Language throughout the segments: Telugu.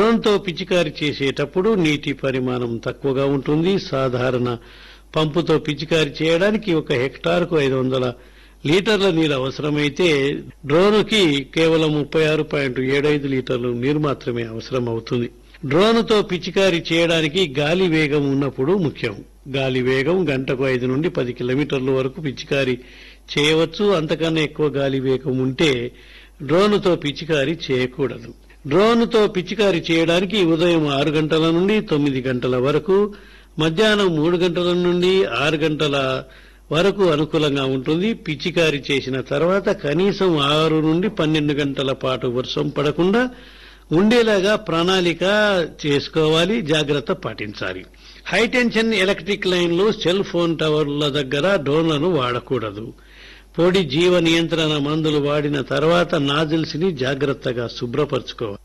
డ్రోన్తో పిచికారి చేసేటప్పుడు నీటి పరిమాణం తక్కువగా ఉంటుంది సాధారణ పంపుతో పిచికారి చేయడానికి ఒక హెక్టార్కు ఐదు వందల లీటర్ల నీరు అవసరమైతే డ్రోనుకి కేవలం ముప్పై ఆరు పాయింట్ ఏడైదు లీటర్లు నీరు మాత్రమే అవసరం అవుతుంది డ్రోనుతో పిచికారి చేయడానికి గాలి వేగం ఉన్నప్పుడు ముఖ్యం గాలి వేగం గంటకు ఐదు నుండి పది కిలోమీటర్ల వరకు పిచికారి చేయవచ్చు అంతకన్నా ఎక్కువ గాలి వేగం ఉంటే డ్రోనుతో పిచికారి చేయకూడదు డ్రోనుతో పిచికారి చేయడానికి ఉదయం ఆరు గంటల నుండి తొమ్మిది గంటల వరకు మధ్యాహ్నం మూడు గంటల నుండి ఆరు గంటల వరకు అనుకూలంగా ఉంటుంది పిచికారి చేసిన తర్వాత కనీసం ఆరు నుండి పన్నెండు గంటల పాటు వర్షం పడకుండా ఉండేలాగా ప్రణాళిక చేసుకోవాలి జాగ్రత్త పాటించాలి హైటెన్షన్ ఎలక్ట్రిక్ లైన్లు సెల్ ఫోన్ టవర్ల దగ్గర డ్రోన్లను వాడకూడదు పొడి జీవ నియంత్రణ మందులు వాడిన తర్వాత నాజిల్స్ ని జాగ్రత్తగా శుభ్రపరచుకోవాలి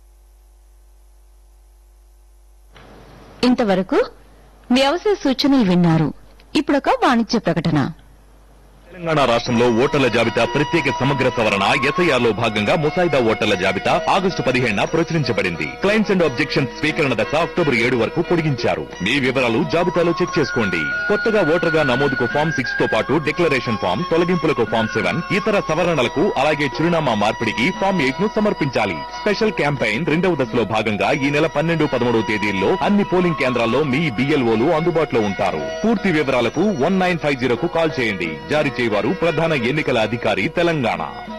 ఇంతవరకు వ్యవసాయ సూచనలు విన్నారు ఇప్పుడొక వాణిజ్య ప్రకటన తెలంగాణ రాష్ట్రంలో ఓటర్ల జాబితా ప్రత్యేక సమగ్ర సవరణ ఎస్ఐఆర్ లో భాగంగా ముసాయిదా ఓటర్ల జాబితా ఆగస్టు పదిహేడున ప్రచురించబడింది క్లైమ్స్ అండ్ ఆబ్జెక్షన్స్ స్వీకరణ దశ అక్టోబర్ ఏడు వరకు పొడిగించారు మీ వివరాలు జాబితాలో చెక్ చేసుకోండి కొత్తగా ఓటర్ గా నమోదుకు ఫామ్ సిక్స్ తో పాటు డిక్లరేషన్ ఫామ్ తొలగింపులకు ఫామ్ సెవెన్ ఇతర సవరణలకు అలాగే చిరునామా మార్పిడికి ఫామ్ ఎయిట్ ను సమర్పించాలి స్పెషల్ క్యాంపెయిన్ రెండవ దశలో భాగంగా ఈ నెల పన్నెండు పదమూడవ తేదీల్లో అన్ని పోలింగ్ కేంద్రాల్లో మీ బిఎల్ఓలు అందుబాటులో ఉంటారు పూర్తి వివరాలకు వన్ నైన్ ఫైవ్ జీరోకు కాల్ చేయండి జారీ చేయవారు ప్రధాన ఎన్నికల అధికారి తెలంగాణ